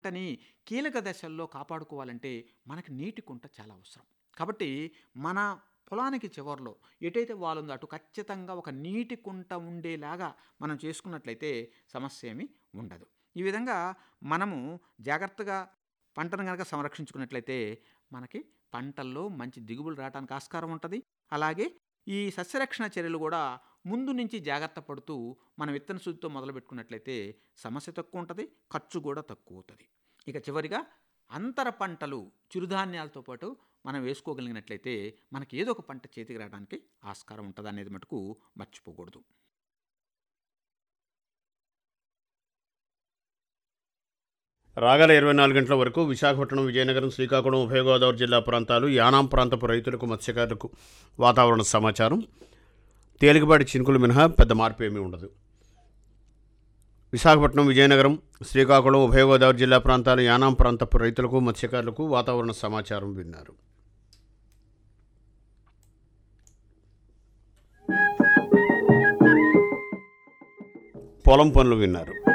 పంటని కీలక దశల్లో కాపాడుకోవాలంటే మనకి నీటి కుంట చాలా అవసరం కాబట్టి మన పొలానికి చివర్లో ఎటైతే వాలుందో అటు ఖచ్చితంగా ఒక నీటి కుంట ఉండేలాగా మనం చేసుకున్నట్లయితే సమస్య ఏమీ ఉండదు ఈ విధంగా మనము జాగ్రత్తగా పంటను కనుక సంరక్షించుకున్నట్లయితే మనకి పంటల్లో మంచి దిగుబడులు రావడానికి ఆస్కారం ఉంటుంది అలాగే ఈ సస్యరక్షణ చర్యలు కూడా ముందు నుంచి జాగ్రత్త పడుతూ మనం విత్తన శుద్ధితో మొదలు పెట్టుకున్నట్లయితే సమస్య తక్కువ ఉంటుంది ఖర్చు కూడా తక్కువ అవుతుంది ఇక చివరిగా అంతర పంటలు చిరుధాన్యాలతో పాటు మనం వేసుకోగలిగినట్లయితే మనకి ఏదో ఒక పంట చేతికి రావడానికి ఆస్కారం ఉంటుంది అనేది మటుకు మర్చిపోకూడదు రాగల ఇరవై నాలుగు గంటల వరకు విశాఖపట్నం విజయనగరం శ్రీకాకుళం ఉభయ గోదావరి జిల్లా ప్రాంతాలు యానాం ప్రాంతపు రైతులకు మత్స్యకారులకు వాతావరణ సమాచారం తేలికపాటి చినుకులు మినహా పెద్ద మార్పు ఏమీ ఉండదు విశాఖపట్నం విజయనగరం శ్రీకాకుళం ఉభయ గోదావరి జిల్లా ప్రాంతాలు యానాం ప్రాంతపు రైతులకు మత్స్యకారులకు వాతావరణ సమాచారం విన్నారు పొలం పనులు విన్నారు